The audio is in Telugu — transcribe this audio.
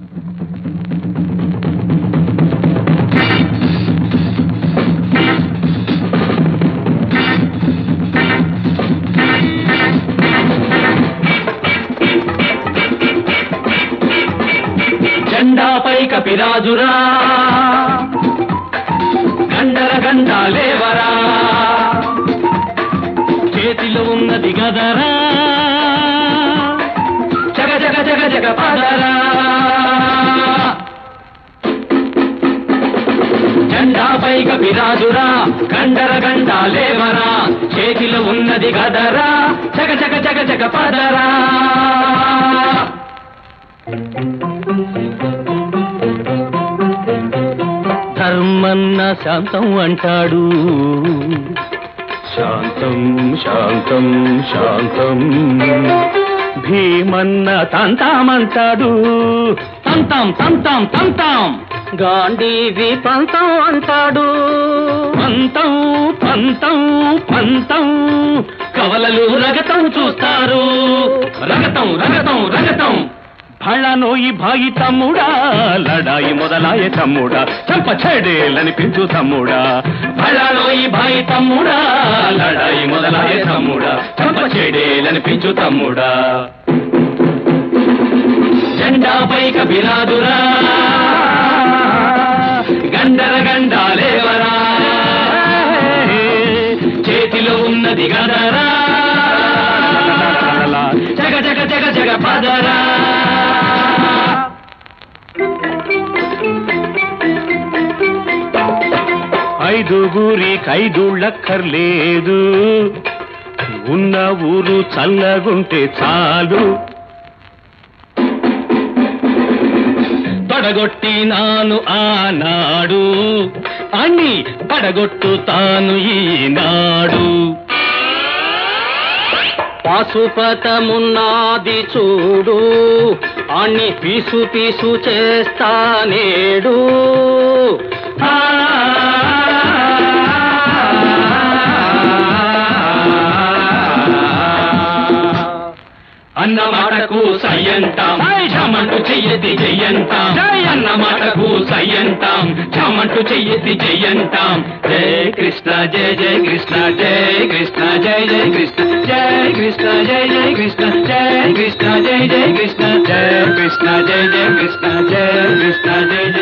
జెండాపై కపిరాజురా గండర గండాలేవరా చేతిలో ఉన్నది గదరా జగ జగ జగ జగ పదరా జెండాపై కపిరాజురా గండర గండాలేవరా చేతిలో ఉన్నది గదరా జగ జగ జగ జగ పదరా ధర్మన్న శాంతం అంటాడు శాంతం శాంతం శాంతం భీమన్న తంతామంటాడు తంతాం తంతాం తంతాం గాంధీవి పంతం అంటాడు పంతం పంతం పంతం కవలలు రగతం చూస్తారు రగతం రగతం రగతం భళనోయి భాయి తమ్ముడా లడాయి మొదలాయ తమ్ముడా చంప చెడేలని పించు తమ్ముడా భళనోయి భాయి తమ్ముడా లడాయి మొదలాయ తమ్ముడా చంప చెడేలని పించు తమ్ముడా జెండాపై కబిరాదురా గండర గండాలేవరా చేతిలో ఉన్నది గదరా జగ జగ జగ జగ పదరా ఐదుగురి కైదుళ్ళక్కర్లేదు ఉన్న ఊరు చల్లగుంటే చాలు పడగొట్టినాను ఆనాడు అని పడగొట్టుతాను ఈనాడు పాశుపతమున్నది చూడు అన్ని పీసు పీసు చేస్తానేడు ఆ అన్న మాటకు సయ్యంటాం చమంటు చెయ్యతి చెయ్యంటాం అన్న మాటకు సయ్యంటాం చమంటు చెయ్యతి చెయ్యంటాం జయ కృష్ణ జయ జయ కృష్ణ జయ కృష్ణ జయ జయ కృష్ణ జయ కృష్ణ జయ జయ కృష్ణ జయ కృష్ణ జయ జయ కృష్ణ జయ కృష్ణ జయ జయ కృష్ణ జయ కృష్ణ జయ జయ